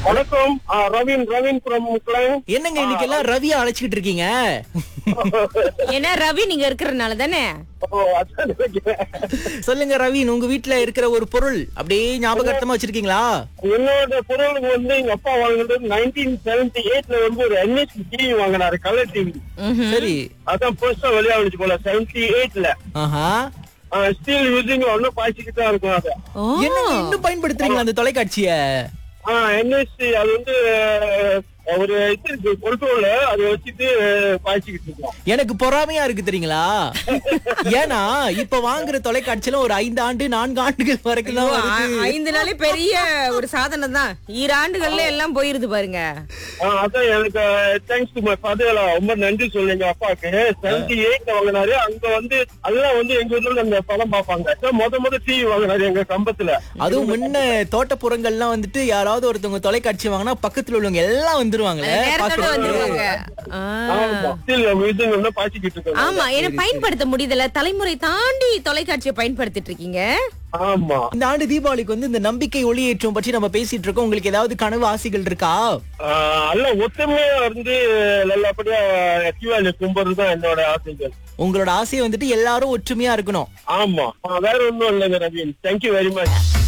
வணக்கம் ஆ, ரவீன் ரவீன் from கிளைங் என்னங்க இன்னைக்கு எல்லாம் ரவியா அழைச்சிக்கிட்டு இருக்கீங்க ஏன்னா ரவி நீங்க இருக்கிறதுனால தானே ஓ அதான் நினைக்கிறேன். சொல்லுங்க ரவீன் உங்க வீட்ல இருக்கிற ஒரு பொருள் அப்படியே ஞாபகார்த்தமா வச்சிருக்கீங்களா என்னோட பொருளுக்கு வந்து எங்க அப்பா வாங்கினது நைன்டீன் செவன்டி எயிட்ல வந்து ஒரு என்எஸ் டிவி வாங்கினாரு கலர் டிவி சரி அதான் ஃபர்ஸ்டா வெளியாகிச்சு போல செவன்டி எயிட்ல ஆஹா ஸ்டில் யூசிங் ஒன்னும் பாய்ச்சிக்கிட்டு தான் இருக்கும் அதை ஓ என்னங்க இன்னும் பயன்படுத்துறீங்களா அந்த தொலைக்காட்சிய என்எஸ்சி அது வந்து அஹ், ஒரு இது இருக்கு கொல்ட்ரோல் அதை வச்சுட்டு பாய்ச்சிக்கிட்டு இருக்கோம் எனக்கு பொறாமையா இருக்கு தெரியுங்களா ஏன்னா இப்ப வாங்குற தொலைக்காட்சியில ஒரு ஐந்து ஆண்டு நான்கு ஆண்டுகள் வரைக்கும் தான் வருது ஐ- ஐந்து நாளே பெரிய ஒரு சாதனை தான் ஈராண்டுகள்ல எல்லாம் போயிருது பாருங்க ஆ, அதான் எனக்கு தேங்க்ஸ் டு மை ஃபாதர் ரொம்ப நன்றி சொல்லுங்க அப்பாவுக்கு செவன்டி எயிட்ல வாங்கினாரு அங்க வந்து அதெல்லாம் வந்து எங்க ஊர்ல அந்த படம் பார்ப்பாங்க அதான் முத முத டிவி வாங்கினாரு எங்க கம்பத்துல அதுவும் முன்ன தோட்டப்புறங்கள்லாம் வந்துட்டு யாராவது ஒருத்தவங்க தொலைக்காட்சி வாங்கினா பக்கத்துல உள்ளவங்க எல்லாம் வந்துருவாங்களே நேரத்தோட பாக்குறதுக்கு. வந்துருவாங்க ஆ. ஸ்டில் யூசிங் ஒன்னும் பாய்ச்சிக்கிட்டு இருக்கோம் ஆமா ஏன்னா பயன்படுத்த முடியுதுல தலைமுறை தாண்டி தொலைக்காட்சியை பயன்படுத்திட்டு இருக்கீங்க ஆமா இந்த ஆண்டு தீபாவளிக்கு வந்து இந்த நம்பிக்கை ஒளியேற்றம் பற்றி நம்ம பேசிட்டு இருக்கோம் உங்களுக்கு ஏதாவது கனவு ஆசைகள் இருக்கா ஆ, எல்லாம் ஒத்துமையா இருந்து நல்லபடியா தீபாவளி கும்பிடுறது தான் என்னோட ஆசைகள் உங்களோட ஆசையை வந்துட்டு எல்லாரும் ஒற்றுமையா இருக்கணும் ஆமா ஆ, வேற ஒண்ணும் இல்லைங்க ரவீன் தேங்க்யூ வெரி மச்